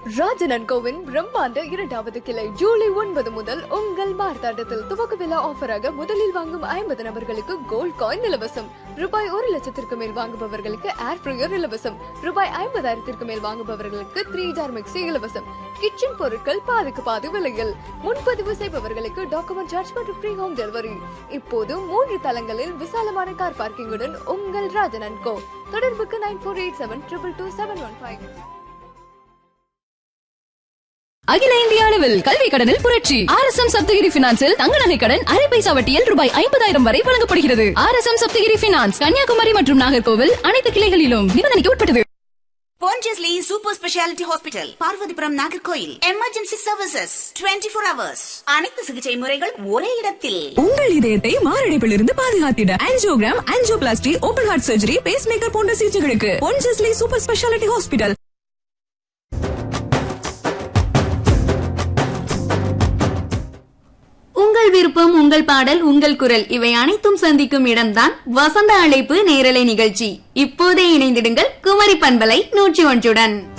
ராஜனன் CoWIN பிரம்மாண்ட இரண்டாவது கிளை ஜூலை ஒன்பது முதல் உங்கள் மார்த்தாண்டத்தில் துவக்க விழா ஆஃபராக முதலில் வாங்கும் ஐம்பது நபர்களுக்கு கோல்ட் காயின் இலவசம் ரூபாய் ஒரு லட்சத்திற்கு மேல் வாங்குபவர்களுக்கு ஏர் ஃப்ரையர் இலவசம் ரூபாய் ஐம்பதாயிரத்திற்கு மேல் வாங்குபவர்களுக்கு த்ரீ ஜார் மிக்சி இலவசம் கிச்சன் பொருட்கள் பாதிக்கு பாதி விலையில் முன்பதிவு செய்பவர்களுக்கு டாக்குமெண்ட் சார்ஜ் மற்றும் ஃப்ரீ ஹோம் டெலிவரி இப்போது மூன்று தளங்களில் விசாலமான கார் பார்க்கிங்குடன் உங்கள் ராஜனன் கோ தொடர்புக்கு nine four eight seven triple two seven one five அகில இந்திய அளவில் கல்வி கடனில் புரட்சி ஆர் எஸ் எம் சப்தகிரி பினான்சில் தங்க நகை கடன் அரை பைசா வட்டியில் ரூபாய் ஐம்பதாயிரம் வரை வழங்கப்படுகிறது R S M Sapthagiri finance Kanyakumari மற்றும் நாகர்கோவில் அனைத்து கிளைகளிலும் நிபந்தனைக்கு உட்பட்டது Pondicherry Super Speciality Hospital, Parvathipuram Nagercoil emergency services 24 four hours அனைத்து சிகிச்சை முறைகள் ஒரே இடத்தில் உங்கள் இதயத்தை மாரடைப்பிலிருந்து பாதுகாத்திட angiogram angioplasty open heart surgery pacemaker போன்ற சிகிச்சைகளுக்கு பொன்ஜஸ்லி சூப்பர் ஸ்பெஷாலிட்டி ஹாஸ்பிட்டல் உங்கள் விருப்பம் உங்கள் பாடல் உங்கள் குரல் இவை அனைத்தும் சந்திக்கும் இடம்தான் வசந்த அழைப்பு நேரலை நிகழ்ச்சி இப்போதே இணைந்திடுங்கள் குமரி பண்பலை நூற்றி ஒன்றுடன்